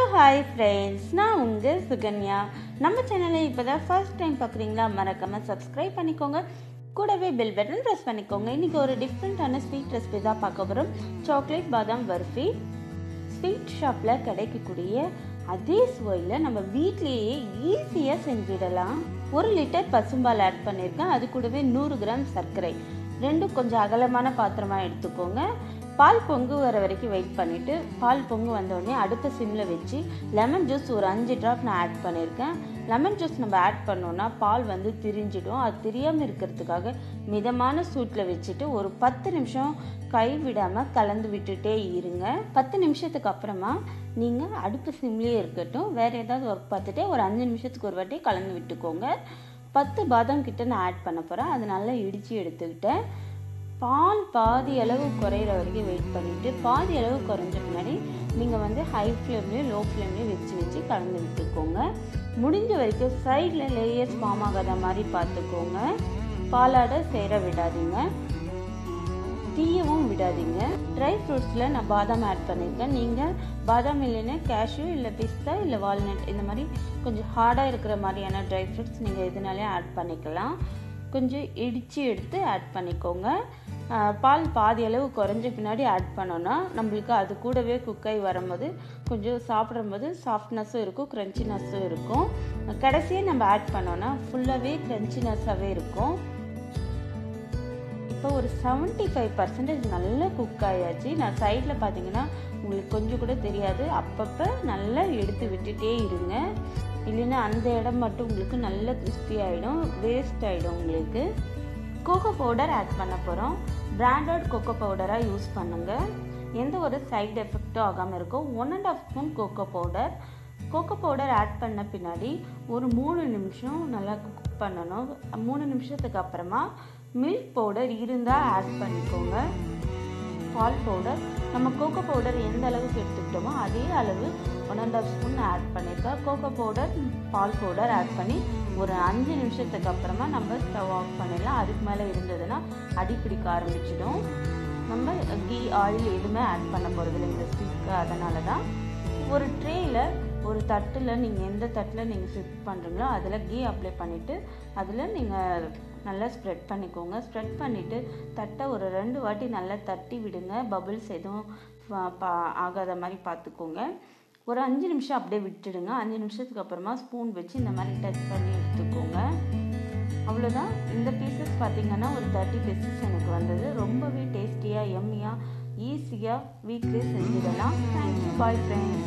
hi friends நான் உங்கள் சுகன்யா நம்ம சேனலை இப்போ தான் ஃபர்ஸ்ட் டைம் பார்க்குறீங்களா மறக்காமல் சப்ஸ்கிரைப் பண்ணிக்கோங்க கூடவே பெல் பட்டன் ப்ரெஸ் பண்ணிக்கோங்க இன்றைக்கி ஒரு டிஃப்ரெண்ட்டான ஸ்வீட் ரெசிபி தான் பார்க்க போகிறோம் சாக்லேட் பாதாம் பர்ஃபி ஸ்வீட் ஷாப்பில் கிடைக்கக்கூடிய அதே சுவையில் நம்ம வீட்லேயே ஈஸியாக செஞ்சிடலாம் ஒரு லிட்டர் பசும்பால் ஆட் பண்ணியிருக்கேன் அது கூடவே நூறு கிராம் சர்க்கரை ரெண்டும் கொஞ்சம் அகலமான பாத்திரமாக எடுத்துக்கோங்க பால் பொங்கு வர வரைக்கும் வெயிட் பண்ணிவிட்டு பால் பொங்கு வந்தோடனே அடுத்த சிம்மில் வச்சு லெமன் ஜூஸ் ஒரு அஞ்சு ட்ராப் நான் ஆட் பண்ணியிருக்கேன் லெமன் ஜூஸ் நம்ம ஆட் பண்ணோன்னா பால் வந்து திரிஞ்சிடும் அது தெரியாமல் இருக்கிறதுக்காக மிதமான சூட்டில் வச்சுட்டு ஒரு பத்து நிமிஷம் கை விடாமல் கலந்து விட்டுட்டே இருங்க பத்து நிமிஷத்துக்கு அப்புறமா நீங்கள் அடுப்பு சிம்லேயே இருக்கட்டும் வேறு ஏதாவது ஒர்க் பார்த்துட்டே ஒரு அஞ்சு நிமிஷத்துக்கு ஒரு வாட்டி கலந்து விட்டுக்கோங்க பத்து பாதாம் கிட்ட நான் ஆட் பண்ண போகிறேன் அது நல்லா இடித்து எடுத்துக்கிட்டேன் பால் பாதி அளவு குறையிற வரைக்கும் வெயிட் பண்ணிவிட்டு பாதி அளவு குறைஞ்ச பின்னாடி நீங்கள் வந்து ஹை ஃப்ளேம்லேயும் லோ ஃப்ளேம்லேயும் வச்சு வச்சு கலந்து விட்டுக்கோங்க முடிஞ்ச வரைக்கும் சைடில் லேயர்ஸ் ஃபார்ம் ஆகாத மாதிரி பார்த்துக்கோங்க பாலாடை சேர விடாதீங்க தீயவும் விடாதீங்க ட்ரை ஃப்ரூட்ஸில் நான் பாதாம் ஆட் பண்ணியிருக்கேன் நீங்கள் பாதாம் இல்லைன்னா கேஷ்யூ இல்லை பிஸ்தா இல்லை வால்நட் இந்த மாதிரி கொஞ்சம் ஹார்டாக இருக்கிற மாதிரியான ட்ரை ஃப்ரூட்ஸ் நீங்கள் எதுனாலே ஆட் பண்ணிக்கலாம் கொஞ்சம் இடித்து எடுத்து ஆட் பண்ணிக்கோங்க பால் பாதி அளவு குறைஞ்ச பின்னாடி ஆட் பண்ணோன்னா நம்மளுக்கு அது கூடவே குக்காய் வரும்போது கொஞ்சம் சாப்பிடும்போது சாஃப்ட்னஸும் இருக்கும் க்ரன்ச்சினஸும் இருக்கும் கடைசியாக நம்ம ஆட் பண்ணோன்னா ஃபுல்லாகவே க்ரன்ச்சினஸ்ஸாகவே இருக்கும் இப்போ ஒரு செவன்ட்டி ஃபைவ் பர்சன்டேஜ் நல்லா குக் ஆயாச்சு நான் சைடில் பார்த்தீங்கன்னா உங்களுக்கு கொஞ்சம் கூட தெரியாது அப்பப்போ நல்லா எடுத்து விட்டுட்டே இருங்க இல்லைன்னா அந்த இடம் மட்டும் உங்களுக்கு நல்ல கிறிஸ்பி ஆகிடும் வேஸ்ட் ஆகிடும் உங்களுக்கு கோகோ பவுடர் ஆட் பண்ண போகிறோம் பிராண்டட் கோகோ பவுடராக யூஸ் பண்ணுங்கள் எந்த ஒரு சைடு எஃபெக்டும் ஆகாமல் இருக்கும் one and half spoon cocoa powder cocoa powder add பண்ண பின்னாடி ஒரு மூணு நிமிஷம் நல்லா குக் பண்ணணும் மூணு நிமிஷத்துக்கு அப்புறமா மில்க் பவுடர் இருந்தால் ஆட் பண்ணிக்கோங்க பால் பவுடர் நம்ம கோகோ பவுடர் எந்த அளவுக்கு எடுத்துக்கிட்டோமோ அதே அளவு one and half spoon add பண்ணியிருக்கேன் கோகோ பவுடர் பால் பவுடர் ஆட் பண்ணி ஒரு அஞ்சு நிமிஷத்துக்கு அப்புறமா நம்ம ஸ்டவ் ஆஃப் பண்ணிடலாம் அதுக்கு மேலே இருந்ததுன்னா அடி பிடிக்க ஆரம்பிச்சிடும் நம்ம கீ ஆயில் எதுவுமே ஆட் பண்ண போகிறதில்ல இந்த ஸ்வீட்க்கு அதனால தான் ஒரு ட்ரேயில் ஒரு தட்டில் நீங்கள் எந்த தட்டில் நீங்கள் ஸ்விட் பண்ணுறீங்களோ அதில் கீ அப்ளை பண்ணிவிட்டு அதில் நீங்கள் நல்லா ஸ்ப்ரெட் பண்ணிக்கோங்க ஸ்ப்ரெட் பண்ணிவிட்டு தட்டை ஒரு ரெண்டு வாட்டி நல்லா தட்டி விடுங்க பபிள்ஸ் எதுவும் ஆகாத மாதிரி பார்த்துக்கோங்க ஒரு அஞ்சு நிமிஷம் அப்படியே விட்டுடுங்க அஞ்சு நிமிஷத்துக்கு அப்புறமா ஸ்பூன் வச்சு இந்த மாதிரி டச் பண்ணி எடுத்துக்கோங்க அவ்வளோதான் இந்த பீசஸ் பார்த்திங்கன்னா ஒரு தேர்ட்டி பீசஸ் எனக்கு வந்தது ரொம்பவே டேஸ்டியாக எம்மியாக ஈஸியாக வீட்லேயே செஞ்சிடலாம் தேங்க்யூ பாய் ஃப்ரெண்ட்ஸ்